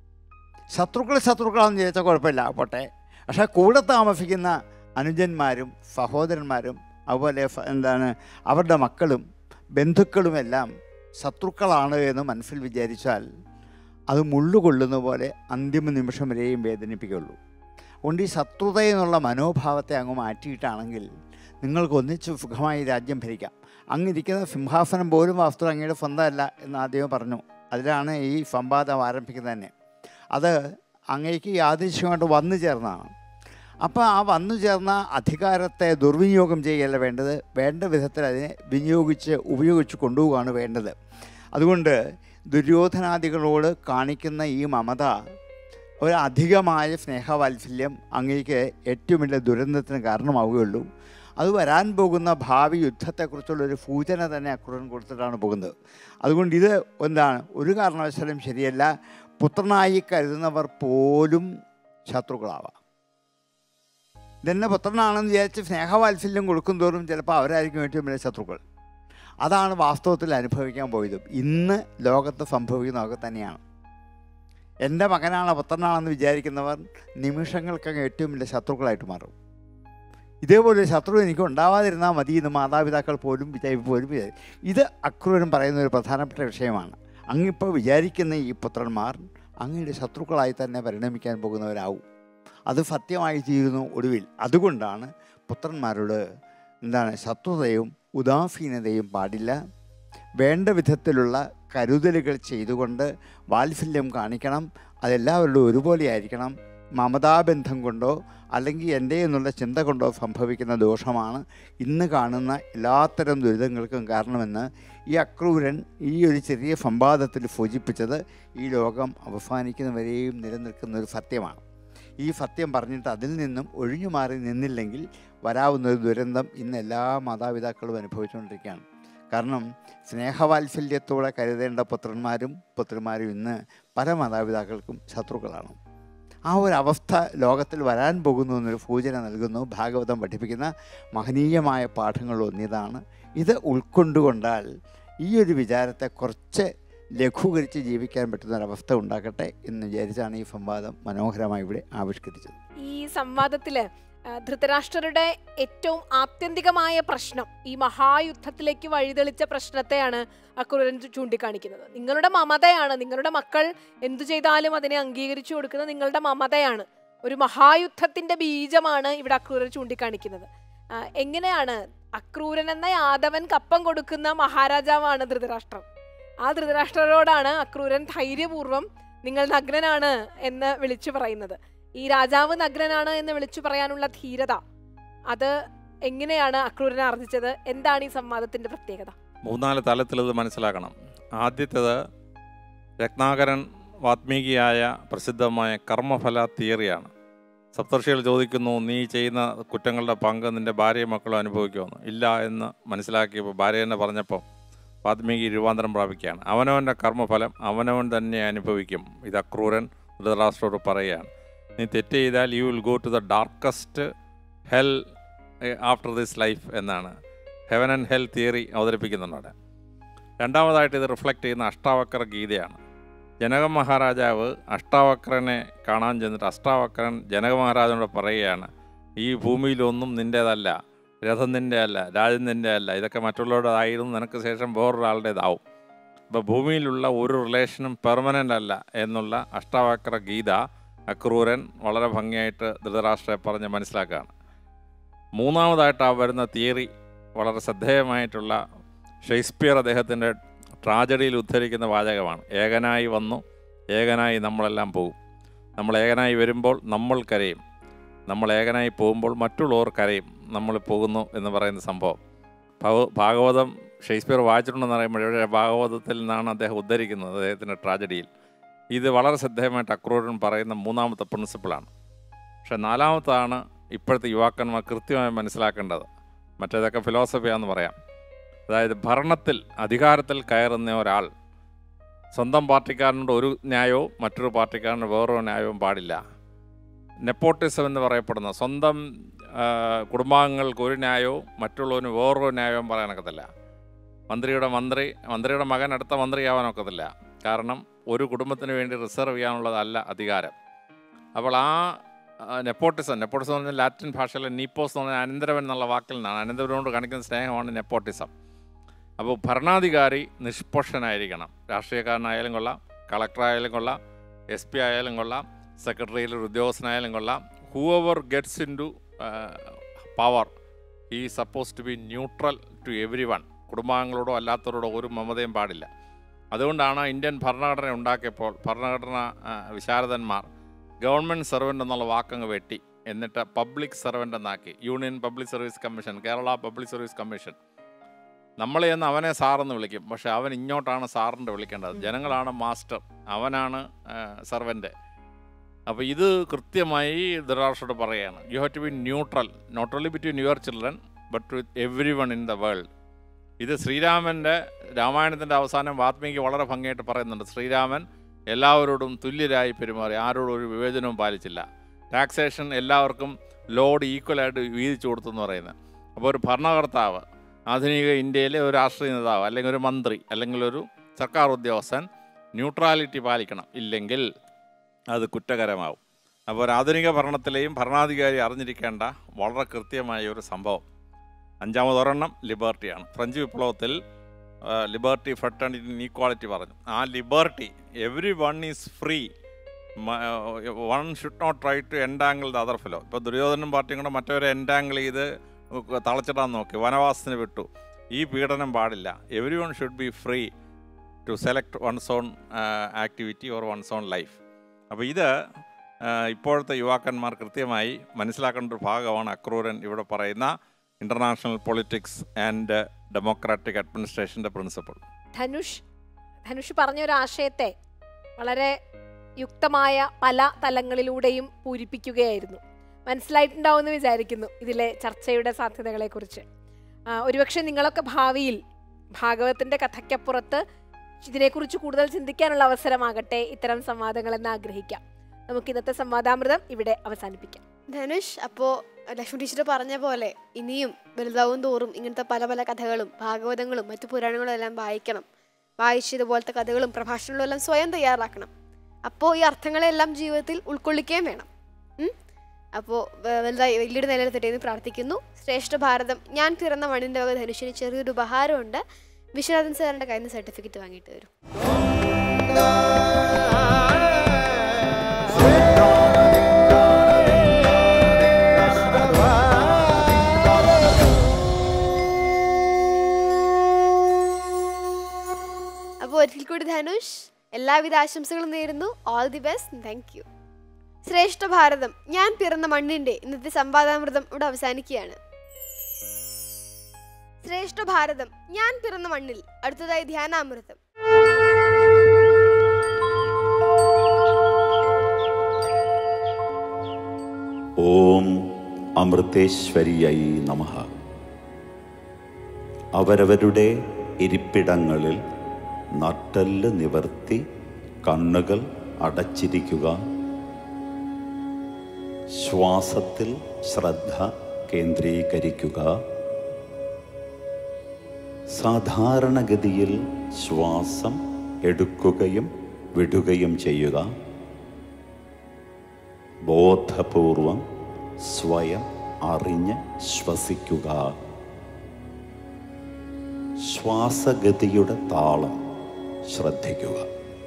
ശത്രുക്കൾ ശത്രുക്കളാണെന്ന് വിചാരിച്ചാൽ കുഴപ്പമില്ല പോട്ടെ പക്ഷേ കൂടെ താമസിക്കുന്ന അനുജന്മാരും സഹോദരന്മാരും അതുപോലെ ഫ- എന്താണ് അവരുടെ മക്കളും ബന്ധുക്കളുമെല്ലാം ശത്രുക്കളാണ് എന്ന് മനസ്സിൽ വിചാരിച്ചാൽ അത് മുള്ളുകൊള്ളുന്ന പോലെ അന്തിമ നിമിഷം വരെയും വേദനിപ്പിക്കുള്ളൂ അതുകൊണ്ട് ഈ ശത്രുത എന്നുള്ള മനോഭാവത്തെ അങ്ങ് മാറ്റിയിട്ടാണെങ്കിൽ നിങ്ങൾക്ക് ഒന്നിച്ച് സുഖമായി രാജ്യം ഭരിക്കാം അങ്ങിരിക്കുന്ന സിംഹാസനം പോലും വാസ്തു അങ്ങയുടെ സ്വന്തമല്ല എന്ന് ആദ്യമേ പറഞ്ഞു അതിലാണ് ഈ സംവാദം ആരംഭിക്കുന്നത് തന്നെ അത് അങ്ങേക്ക് യാദൃശ്യമായിട്ട് വന്നു ചേർന്നതാണ് അപ്പോൾ ആ വന്നു ചേർന്ന അധികാരത്തെ ദുർവിനിയോഗം ചെയ്യല്ല വേണ്ടത് വേണ്ട വിധത്തിൽ അതിനെ വിനിയോഗിച്ച് ഉപയോഗിച്ച് കൊണ്ടുപോവുകയാണ് വേണ്ടത് അതുകൊണ്ട് ദുര്യോധനാദികളോട് കാണിക്കുന്ന ഈ മമത ഒരു അധികമായ സ്നേഹവാത്സല്യം അങ്ങേക്ക് ഏറ്റവും വലിയ ദുരന്തത്തിന് കാരണമാവുകയുള്ളൂ അത് വരാൻ പോകുന്ന ഭാവി യുദ്ധത്തെക്കുറിച്ചുള്ള ഒരു സൂചന തന്നെ അക്രൂരൻ കൊടുത്തിട്ടാണ് പോകുന്നത് അതുകൊണ്ട് ഇത് എന്താണ് ഒരു കാരണവശാലും ശരിയല്ല പുത്രനായി കരുതുന്നവർ പോലും ശത്രുക്കളാവാം ഇതെന്നെ പുത്രനാണെന്ന് വിചാരിച്ച് സ്നേഹവാത്സല്യം കൊടുക്കും തോറും ചിലപ്പോൾ അവരായിരിക്കും ഏറ്റവും വലിയ ശത്രുക്കൾ അതാണ് വാസ്തവത്തിൽ അനുഭവിക്കാൻ പോയതും ഇന്ന് ലോകത്ത് സംഭവിക്കുന്നതൊക്കെ തന്നെയാണ് എൻ്റെ മകനാണ് പുത്രനാണെന്ന് വിചാരിക്കുന്നവർ നിമിഷങ്ങൾക്കകം ഏറ്റവും വലിയ ശത്രുക്കളായിട്ട് മാറും ഇതേപോലെ ഒരു ശത്രു എനിക്ക് ഉണ്ടാവാതിരുന്നാൽ മതി എന്ന് മാതാപിതാക്കൾ പോലും വിചാരി പോലും വിചാരി ഇത് അക്രൂരൻ പറയുന്ന ഒരു പ്രധാനപ്പെട്ട വിഷയമാണ് അങ്ങിപ്പോൾ വിചാരിക്കുന്ന ഈ പുത്രന്മാർ അങ്ങയുടെ ശത്രുക്കളായി തന്നെ പരിണമിക്കാൻ പോകുന്നവരാവും അത് സത്യമായി തീരുന്നു ഒടുവിൽ അതുകൊണ്ടാണ് പുത്രന്മാരോട് എന്താണ് ശത്രുതയും ഉദാസീനതയും പാടില്ല വേണ്ട വിധത്തിലുള്ള കരുതലുകൾ ചെയ്തുകൊണ്ട് വാത്സല്യം കാണിക്കണം അതെല്ലാവരോടും ഒരുപോലെ ആയിരിക്കണം മമതാബന്ധം കൊണ്ടോ അല്ലെങ്കിൽ എൻ്റെ എന്നുള്ള ചിന്ത കൊണ്ടോ സംഭവിക്കുന്ന ദോഷമാണ് ഇന്ന് കാണുന്ന എല്ലാത്തരം ദുരിതങ്ങൾക്കും കാരണമെന്ന് ഈ അക്രൂരൻ ഈ ഒരു ചെറിയ സംവാദത്തിൽ സൂചിപ്പിച്ചത് ഈ ലോകം അവസാനിക്കുന്നവരെയും നിലനിൽക്കുന്ന ഒരു സത്യമാണ് ഈ സത്യം പറഞ്ഞിട്ട് അതിൽ നിന്നും ഒഴിഞ്ഞു മാറി നിന്നില്ലെങ്കിൽ വരാവുന്ന ഒരു ദുരന്തം ഇന്ന് എല്ലാ മാതാപിതാക്കളും അനുഭവിച്ചുകൊണ്ടിരിക്കുകയാണ് കാരണം സ്നേഹവാത്സല്യത്തോടെ കരുതേണ്ട പുത്രന്മാരും പുത്രിമാരും ഇന്ന് പല മാതാപിതാക്കൾക്കും ശത്രുക്കളാണ് ആ ഒരു അവസ്ഥ ലോകത്തിൽ വരാൻ പോകുന്നു എന്നൊരു സൂചന നൽകുന്നു ഭാഗവതം പഠിപ്പിക്കുന്ന മഹനീയമായ പാഠങ്ങളൊന്നിതാണ് ഇത് ഉൾക്കൊണ്ടുകൊണ്ടാൽ ഈ ഒരു വിചാരത്തെ കുറച്ച് ലഘൂകരിച്ച് ജീവിക്കാൻ പറ്റുന്ന ഒരവസ്ഥ ഉണ്ടാക്കട്ടെ എന്ന് വിചാരിച്ചാണ് ഈ സംവാദം മനോഹരമായി ഇവിടെ ആവിഷ്കരിച്ചത് ഈ സംവാദത്തില് ആ, ധൃതരാഷ്ട്രരുടെ ഏറ്റവും ആത്യന്തികമായ പ്രശ്നം ഈ മഹായുദ്ധത്തിലേക്ക് വഴിതെളിച്ച പ്രശ്നത്തെയാണ് അക്രൂരൻ ചൂ- ചൂണ്ടിക്കാണിക്കുന്നത് നിങ്ങളുടെ മമതയാണ് നിങ്ങളുടെ മക്കൾ എന്തു ചെയ്താലും അതിനെ അംഗീകരിച്ചു കൊടുക്കുന്ന നിങ്ങളുടെ മമതയാണ് ഒരു മഹായുദ്ധത്തിന്റെ ബീജമാണ് ഇവിടെ അക്രൂരൻ ചൂണ്ടിക്കാണിക്കുന്നത് ആ, എങ്ങനെയാണ് അക്രൂരൻ എന്ന യാദവൻ കപ്പം കൊടുക്കുന്ന മഹാരാജാവാണ് ധൃതരാഷ്ട്രം ആ ധൃതരാഷ്ട്രരോടാണ് അക്രൂരൻ ധൈര്യപൂർവ്വം നിങ്ങൾ നഗ്നനാണ് എന്ന് വിളിച്ചു പറയുന്നത് ഈ രാജാവ് നഗ്നനാണ് എന്ന് വിളിച്ചു പറയാനുള്ള ധീരത അത് എങ്ങനെയാണ് അക്രൂരനെ ആർജിച്ചത് എന്താണ് ഈ സംവാദത്തിന്റെ പ്രത്യേകത മൂന്നാല് തലത്തിൽ ഇത് മനസ്സിലാക്കണം ആദ്യത്തേത് രത്നാകരൻ വാത്മീകിയായ പ്രസിദ്ധമായ കർമ്മഫല തിയറിയാണ് സപ്തർഷികൾ ചോദിക്കുന്നു നീ ചെയ്യുന്ന കുറ്റങ്ങളുടെ പങ്ക് നിന്റെ ഭാര്യയും മക്കളും അനുഭവിക്കുമെന്ന് ഇല്ല എന്ന് മനസ്സിലാക്കിയപ്പോൾ ഭാര്യ തന്നെ പറഞ്ഞപ്പോൾ വാത്മീകി രൂപാന്തരം പ്രാപിക്കുകയാണ് അവനവൻ്റെ കർമ്മഫലം അവനവൻ തന്നെ അനുഭവിക്കും ഇത് അക്രൂരൻ ധൃതരാഷ്ട്രോട് പറയുകയാണ് നീ തെറ്റ് ചെയ്താൽ you will go to the darkest hell after this life എന്നാണ് ഹെവൻ ആൻഡ് ഹെൽ തിയറി അവതരിപ്പിക്കുന്നുണ്ട് അവിടെ രണ്ടാമതായിട്ട് ഇത് റിഫ്ലക്റ്റ് ചെയ്യുന്ന അഷ്ടാവക്ര ഗീതയാണ് ജനക മഹാരാജാവ് അഷ്ടാവക്രനെ കാണാൻ ചെന്നിട്ട് അഷ്ടാവക്രൻ ജനക മഹാരാജനോട് പറയുകയാണ് ഈ ഭൂമിയിലൊന്നും നിൻ്റേതല്ല രഥം നിൻ്റെ അല്ല രാജ്യം നിൻ്റെ അല്ല ഇതൊക്കെ മറ്റുള്ളവരുടേതായിരുന്നു നിനക്ക് ശേഷം വേറൊരാളുടേതാവും അപ്പോൾ ഭൂമിയിലുള്ള ഒരു റിലേഷനും പെർമനൻ്റ് അല്ല എന്നുള്ള അഷ്ടാവക്ര ഗീത അക്രൂരൻ വളരെ ഭംഗിയായിട്ട് ധൃതരാഷ്ട്രയെ പറഞ്ഞ് മനസ്സിലാക്കുകയാണ് മൂന്നാമതായിട്ട് ആ വരുന്ന തിയറി വളരെ ശ്രദ്ധേയമായിട്ടുള്ള ഷേക്സ്പിയർ അദ്ദേഹത്തിൻ്റെ ട്രാജഡിയിൽ ഉദ്ധരിക്കുന്ന വാചകമാണ് ഏകനായി വന്നു ഏകനായി നമ്മളെല്ലാം പോകും നമ്മൾ ഏകനായി വരുമ്പോൾ നമ്മൾ കരയും നമ്മൾ ഏകനായി പോകുമ്പോൾ മറ്റുള്ളവർ കരയും നമ്മൾ പോകുന്നു എന്ന് പറയുന്ന സംഭവം ഭഗ- ഭാഗവതം ഷേക്സ്പിയർ വായിച്ചിട്ടുണ്ടെന്ന് അറിയുമ്പോഴേ ഭാഗവതത്തിൽ നിന്നാണ് അദ്ദേഹം ഉദ്ധരിക്കുന്നത് അദ്ദേഹത്തിൻ്റെ ട്രാജഡിയിൽ ഇത് വളരെ ശ്രദ്ധേയമായിട്ട് അക്രൂരൻ പറയുന്ന മൂന്നാമത്തെ പ്രിൻസിപ്പിളാണ് പക്ഷെ നാലാമത്താണ് ഇപ്പോഴത്തെ യുവാക്കന്മാർ കൃത്യമായി മനസ്സിലാക്കേണ്ടത് മറ്റേതൊക്കെ ഫിലോസഫിയാന്ന് പറയാം അതായത് ഭരണത്തിൽ അധികാരത്തിൽ കയറുന്ന ഒരാൾ സ്വന്തം പാർട്ടിക്കാരനോട് ഒരു ന്യായവും മറ്റൊരു പാർട്ടിക്കാരന് വേറൊരു ന്യായവും പാടില്ല നെപ്പോട്ടിസം എന്ന് പറയപ്പെടുന്ന സ്വന്തം ആ, കുടുംബാംഗങ്ങൾക്ക് ഒരു ന്യായവും മറ്റുള്ളവന് വേറൊരു ന്യായവും പറയാനൊക്കത്തില്ല മന്ത്രിയുടെ മന്ത്രി മന്ത്രിയുടെ മകൻ അടുത്ത മന്ത്രിയാവാനൊക്കത്തില്ല കാരണം ഒരു കുടുംബത്തിന് വേണ്ടി റിസർവ് ചെയ്യാനുള്ളതല്ല അധികാരം അപ്പോൾ ആ നെപ്പോട്ടിസം നെപ്പോട്ടിസം എന്ന് പറഞ്ഞാൽ ലാറ്റിൻ ഭാഷയിലെ നീപ്പോസ് എന്ന് പറഞ്ഞാൽ അനന്തരവൻ എന്നുള്ള വാക്കിൽ നിന്നാണ് അനന്തരവനോട് കാണിക്കുന്ന സ്നേഹമാണ് നെപ്പോട്ടിസം അപ്പോൾ ഭരണാധികാരി നിഷ്പക്ഷനായിരിക്കണം രാഷ്ട്രീയക്കാരനായാലും കൊള്ളാം കളക്ടറായാലും കൊള്ളാം എസ് പി ആയാലും കൊള്ളാം സെക്രട്ടറിയിൽ ഒരു ഉദ്യോഗസ്ഥനായാലും കൊള്ളാം whoever gets into power ഈ suppose to be neutral to everyone കുടുംബാംഗങ്ങളോടോ അല്ലാത്തവരോടോ ഒരു മമതയും പാടില്ല അതുകൊണ്ടാണ് ഇന്ത്യൻ ഭരണഘടന ഉണ്ടാക്കിയപ്പോൾ ഭരണഘടന ആ, വിശാരദന്മാർ ഗവൺമെൻറ് സർവൻ്റ് എന്നുള്ള വാക്കങ്ങ് വെട്ടി എന്നിട്ട് പബ്ലിക് സർവൻ്റ് എന്നാക്കി union public service commission Kerala public service commission നമ്മൾ ചെന്ന് അവനെ സാറെന്ന് വിളിക്കും പക്ഷെ അവൻ ഇങ്ങോട്ടാണ് സാറിൻ്റെ വിളിക്കേണ്ടത് ജനങ്ങളാണ് മാസ്റ്റർ അവനാണ് സർവൻ്റ് അപ്പോൾ ഇത് കൃത്യമായി ധൃതരാഷ്ട്രോട് പറയുകയാണ് you have to be neutral not only between your children but with everyone in the world ഇത് ശ്രീരാമൻ്റെ രാമായണത്തിൻ്റെ അവസാനം വാത്മീകി വളരെ ഭംഗിയായിട്ട് പറയുന്നുണ്ട് ശ്രീരാമൻ എല്ലാവരോടും തുല്യരായി പെരുമാറി ആരോടും ഒരു വിവേചനവും പാലിച്ചില്ല ടാക്സേഷൻ എല്ലാവർക്കും ലോഡ് ഈക്വലായിട്ട് വീതിച്ചു കൊടുത്തു എന്ന് പറയുന്നത് അപ്പോൾ ഒരു ഭരണകർത്താവ് ആധുനിക ഇന്ത്യയിലെ ഒരു രാഷ്ട്രീയ നേതാവ് അല്ലെങ്കിൽ ഒരു മന്ത്രി അല്ലെങ്കിൽ ഒരു സർക്കാർ ഉദ്യോഗസ്ഥൻ ന്യൂട്രാലിറ്റി പാലിക്കണം ഇല്ലെങ്കിൽ അത് കുറ്റകരമാവും അപ്പോൾ ഒരു ആധുനിക ഭരണത്തിലെയും ഭരണാധികാരി അറിഞ്ഞിരിക്കേണ്ട വളരെ കൃത്യമായ ഒരു സംഭവം അഞ്ചാമതൊരെണ്ണം ലിബർട്ടിയാണ് ഫ്രഞ്ച് വിപ്ലവത്തിൽ ലിബർട്ടി ഫ്രട്ടേണിറ്റി ഈക്വാളിറ്റി പറഞ്ഞു ആ liberty everyone is free one should not try to entangle the other ഫിലോ ഇപ്പോൾ ദുര്യോധനും പാർട്ടിയും കൂടെ മറ്റവരെ എൻഡാങ്കിൾ ചെയ്ത് തളച്ചിടാൻ നോക്കി വനവാസത്തിന് വിട്ടു ഈ പീഡനം പാടില്ല everyone should be free to select one's own activity or one's own life അപ്പോൾ ഇത് ആ, ഇപ്പോഴത്തെ യുവാക്കന്മാർ കൃത്യമായി മനസ്സിലാക്കേണ്ട ഒരു ഭാഗമാണ് അക്രൂരൻ ഇവിടെ പറയുന്ന ഇൻ്റർനാഷണൽ പൊളിറ്റിക്സ് ആൻഡ് ഡെമോക്രാറ്റിക് അഡ്മിനിസ്ട്രേഷൻ്റെ പ്രിൻസിപ്പിൾ ധനുഷ് ധനുഷ് പറഞ്ഞ ഒരു ആശയത്തെ വളരെ യുക്തമായ പല തലങ്ങളിലൂടെയും പൂരിപ്പിക്കുകയായിരുന്നു മനസ്സിലായിട്ടുണ്ടാവുമെന്ന് വിചാരിക്കുന്നു ഇതിലെ ചർച്ചയുടെ സാധ്യതകളെക്കുറിച്ച് ആ, ഒരുപക്ഷെ നിങ്ങളൊക്കെ ഭാവിയിൽ ഭാഗവത്തിന്റെ കഥയ്ക്കപ്പുറത്ത് ഇതിനെക്കുറിച്ച് കൂടുതൽ ചിന്തിക്കാനുള്ള അവസരമാകട്ടെ ഇത്തരം സംവാദങ്ങൾ എന്ന് ആഗ്രഹിക്കാം നമുക്ക് ഇന്നത്തെ സംവാദാമൃതം ഇവിടെ അവസാനിപ്പിക്കാം ധനുഷ് അപ്പോ ലക്ഷ്മി ടീച്ചർ പറഞ്ഞ പോലെ ഇനിയും വലുതാവും തോറും ഇങ്ങനത്തെ പല പല കഥകളും ഭാഗവതങ്ങളും മറ്റു പുരാണങ്ങളും എല്ലാം വായിക്കണം വായിച്ച് ഇതുപോലത്തെ കഥകളും പ്രഭാഷണങ്ങളും എല്ലാം സ്വയം തയ്യാറാക്കണം അപ്പോൾ ഈ അർത്ഥങ്ങളെല്ലാം ജീവിതത്തിൽ ഉൾക്കൊള്ളിക്കുകയും വേണം ഉം? അപ്പോൾ വ- വലുതായി വലിയൊരു നിലനിർത്തട്ടെ എന്ന് പ്രാർത്ഥിക്കുന്നു ശ്രേഷ്ഠ ഭാരതം ഞാൻ പിറന്ന മണ്ണിൻ്റെ വക ധനുഷിന് ചെറിയൊരു ഉപഹാരമുണ്ട് വിശ്വനാഥൻ സാറിൻ്റെ കയ്യിൽ നിന്ന് സർട്ടിഫിക്കറ്റ് വാങ്ങിയിട്ട് വരും അപ്പോൾ ഒരിക്കൽ കൂടി ധനുഷ് എല്ലാവിധ ആശംസകളും നേരുന്നു all the best thank you ശ്രേഷ്ഠ ഭാരതം ഞാൻ പിറന്ന മണ്ണിന്റെ ഇന്നത്തെ സംവാദാമൃതം ഇവിടെ അവസാനിക്കുകയാണ് ശ്രേഷ്ഠ ഭാരതം ഞാൻ പിറന്ന മണ്ണിൽ അടുത്തതായി ധ്യാനാമൃതം ഓം അമൃതേശ്വരിയായി നമ അവരവരുടെ ഇരിപ്പിടങ്ങളിൽ നട്ടല് നിവർത്തി കണ്ണുകൾ അടച്ചിരിക്കുക ശ്വാസത്തിൽ ശ്രദ്ധ കേന്ദ്രീകരിക്കുക സാധാരണഗതിയിൽ ശ്വാസം എടുക്കുകയും വിടുകയും ചെയ്യുക ബോധപൂർവം സ്വയം അറിഞ്ഞ് ശ്വസിക്കുക ശ്വാസഗതിയുടെ താളം ശ്രദ്ധിക്കുക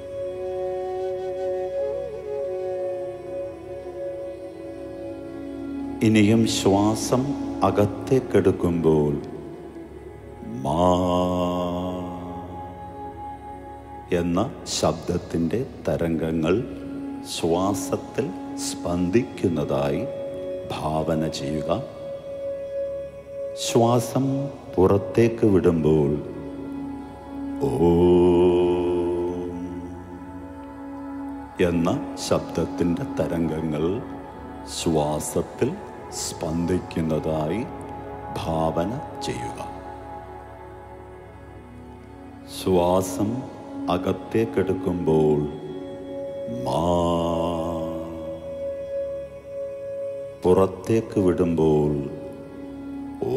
ഇനിയും ശ്വാസം അകത്തേക്കെടുക്കുമ്പോൾ മാ എന്ന ശബ്ദത്തിൻ്റെ തരംഗങ്ങൾ ശ്വാസത്തിൽ സ്പന്ദിക്കുന്നതായി ഭാവന ചെയ്യുക ശ്വാസം പുറത്തേക്ക് വിടുമ്പോൾ ഓം എന്ന ശബ്ദത്തിൻ്റെ തരംഗങ്ങൾ ശ്വാസത്തിൽ സ്പന്ദിക്കുന്നതായി ഭാവന ചെയ്യുക ശ്വാസം അകത്തേക്കെടുക്കുമ്പോൾ മാ പുറത്തേക്ക് വിടുമ്പോൾ ഓ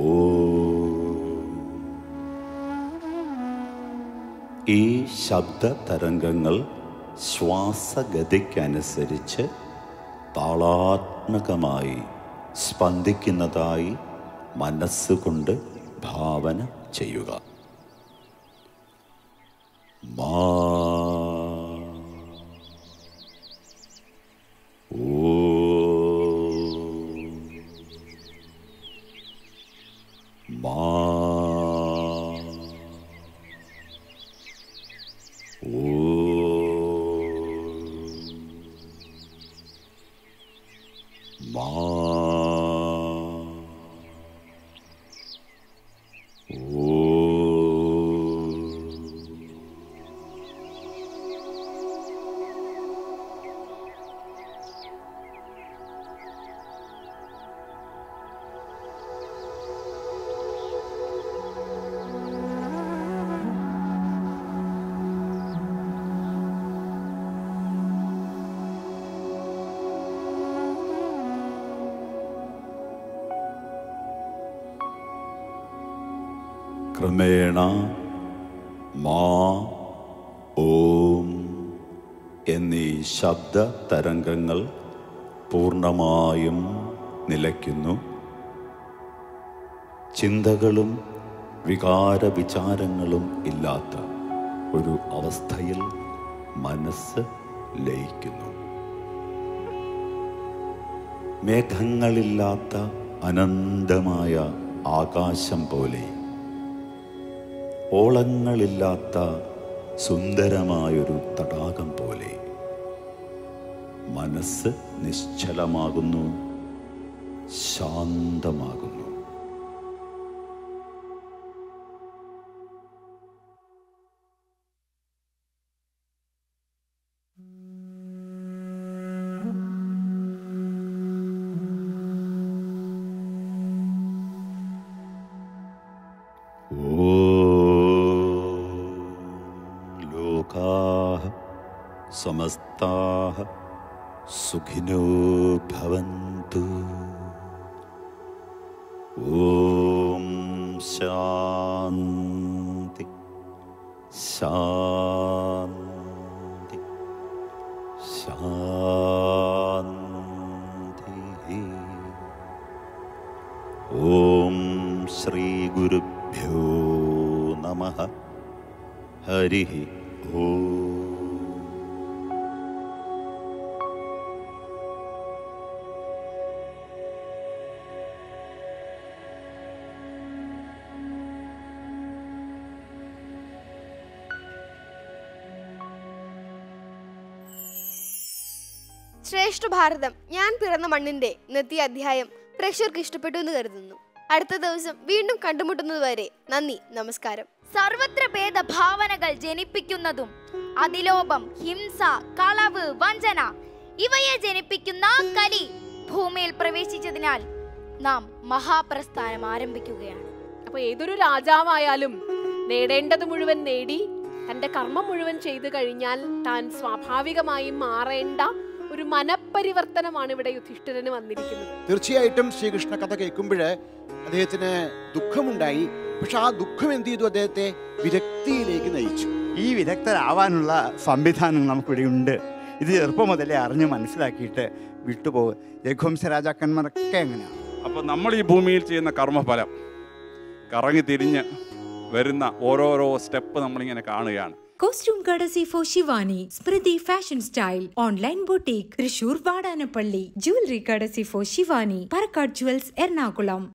ഈ ശബ്ദ തരംഗങ്ങൾ ശ്വാസഗതിക്കനുസരിച്ച് താളാത്മകമായി സ്പന്ദിക്കുന്നതായി മനസ്സുകൊണ്ട് ഭാവന ചെയ്യുക മാ ഓ മാ ഓ മാ ഓ ക്രമേണ മാ ഓം എന്നീ ശബ്ദ തരംഗങ്ങൾ പൂർണ്ണമായും നിലയ്ക്കുന്നു ചിന്തകളും വികാര വിചാരങ്ങളും ഇല്ലാത്ത ഒരു അവസ്ഥയിൽ മനസ്സ് ലയിക്കുന്നു മേഘങ്ങളില്ലാത്ത അനന്തമായ ആകാശം പോലെ ഓളങ്ങളില്ലാത്ത സുന്ദരമായൊരു തടാകം പോലെ മനസ്സ് നിശ്ചലമാകുന്നു ശാന്തമാകുന്നു ॐ लोकाः समस्ताः सुखिनो भवन्तु ॐ शान्ति शान्ति शान्तिः ॐ श्रीगुरुभ्यो नमः हरिः ॐ ശ്രേഷ്ഠ ഭാരതം ഞാൻ പിറന്ന മണ്ണിന്റെ ഇന്നത്തെ അധ്യായം പ്രേക്ഷകർക്ക് ഇഷ്ടപ്പെട്ടു എന്ന് കരുതുന്നു അടുത്ത ദിവസം വീണ്ടും കണ്ടുമുട്ടുന്നതുവരെ നന്ദി നമസ്കാരം സർവത്ര ഭേദഭാവനകൾ ജനിപ്പിക്കുന്നതും അതിലോപം ഹിംസ കളവ് വഞ്ചന ഇവയെ ജനിപ്പിക്കുന്ന കലി ഭൂമിയിൽ പ്രവേശിച്ചതിനാൽ നാം മഹാപ്രസ്ഥാനം ആരംഭിക്കുകയാണ് അപ്പൊ ഏതൊരു രാജാവായാലും നേടേണ്ടത് മുഴുവൻ നേടി തന്റെ കർമ്മം മുഴുവൻ ചെയ്തു കഴിഞ്ഞാൽ താൻ സ്വാഭാവികമായും മാറേണ്ട ഒരു മനപരിവർത്തനമാണ് ഇവിടെ യുധിഷ്ഠിരന് വന്നിരിക്കുന്നത് തീർച്ചയായിട്ടും ശ്രീകൃഷ്ണ കഥ കേൾക്കുമ്പോൾ അദ്ദേഹത്തിന് ദുഃഖമുണ്ടായി പക്ഷെ ആ ദുഃഖം എന്ത് ചെയ്തു അദ്ദേഹത്തെ വിരക്തിയിലേക്ക് നയിച്ചു ഈ വിദഗ്ധരാവാനുള്ള സംവിധാനം നമുക്കിവിടെ ഉണ്ട് ഇത് ചെറുപ്പം മുതലേ അറിഞ്ഞ് മനസ്സിലാക്കിയിട്ട് വിട്ടുപോകും രഘുവംശ രാജാക്കന്മാരൊക്കെ എങ്ങനെയാണ് അപ്പോൾ നമ്മൾ ഈ ഭൂമിയിൽ ചെയ്യുന്ന കർമ്മഫലം കറങ്ങി തിരിഞ്ഞ് വരുന്ന ഓരോരോ സ്റ്റെപ്പ് നമ്മളിങ്ങനെ കാണുകയാണ് costume courtesy for Shivani Smriti fashion style online boutique Thrissur Vadanappally jewellery courtesy for Shivani Parakkad jewels Ernakulam